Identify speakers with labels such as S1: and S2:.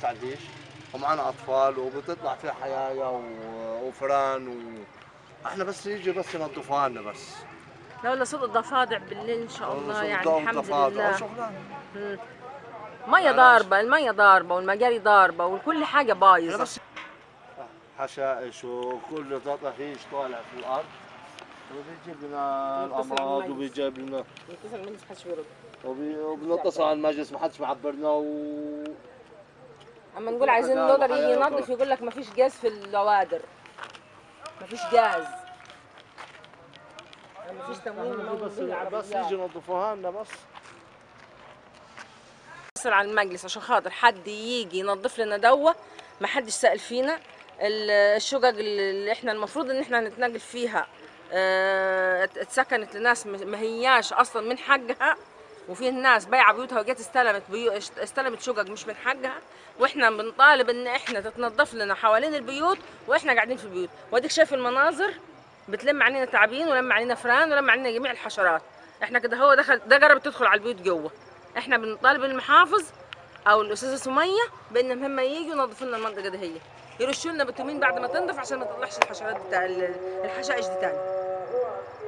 S1: تعديش ومعنا اطفال وبتطلع فيها حيايا و- وفران و احنا بس يجي بس ينظفوها لنا بس
S2: لو ولا صوت الضفادع بالليل ان شاء الله يعني
S1: والضوء
S2: الحمد
S1: والضفادع
S2: لله
S1: وشغلانة.
S2: مم. ميه
S1: معلش.
S2: ضاربه الميه ضاربه والمجاري ضاربه وكل حاجه
S1: احنا
S2: بايظه
S1: بس حشائش وكل تطفيش طالع في الارض وبيجيب لنا
S2: متصل
S1: الامراض
S2: بالمجلس.
S1: وبيجيب لنا
S2: متصل المجلس محدش بيرد
S1: وبي- وبنتصل على المجلس ما حدش معبرنا و
S2: اما نقول عايزين
S1: حاجة
S2: اللودر يجي
S1: وحياة
S2: ينظف يقول لك مفيش جاز في اللوادر مفيش جاز مفيش تموين من
S1: بس
S2: موجودين
S1: بس
S2: العربيات.
S1: يجي ينظفوها لنا بس
S2: اتصل على المجلس عشان خاطر حد يجي ينظف لنا دوه ما حدش سأل فينا ال- الشقق اللي احنا المفروض ان احنا نتنقل فيها اه، ات- اتسكنت لناس م- ما هياش اصلا من حقها وفي ناس بايعه بيوتها وجت استلمت بيو اشت- استلمت شقق مش من حقها واحنا بنطالب ان احنا تتنظف لنا حوالين البيوت واحنا قاعدين في البيوت واديك شايف المناظر بتلم علينا تعابين ولم علينا فران ولم علينا جميع الحشرات احنا كده هو دخل ده قرب تدخل على البيوت جوه احنا بنطالب المحافظ او الاستاذه سميه بان هم ييجوا ينظفوا لنا المنطقه دي هي يرشوا لنا بالتومين بعد ما تنضف عشان ما تطلعش الحشرات بتاع ال- الحشائش دي تاني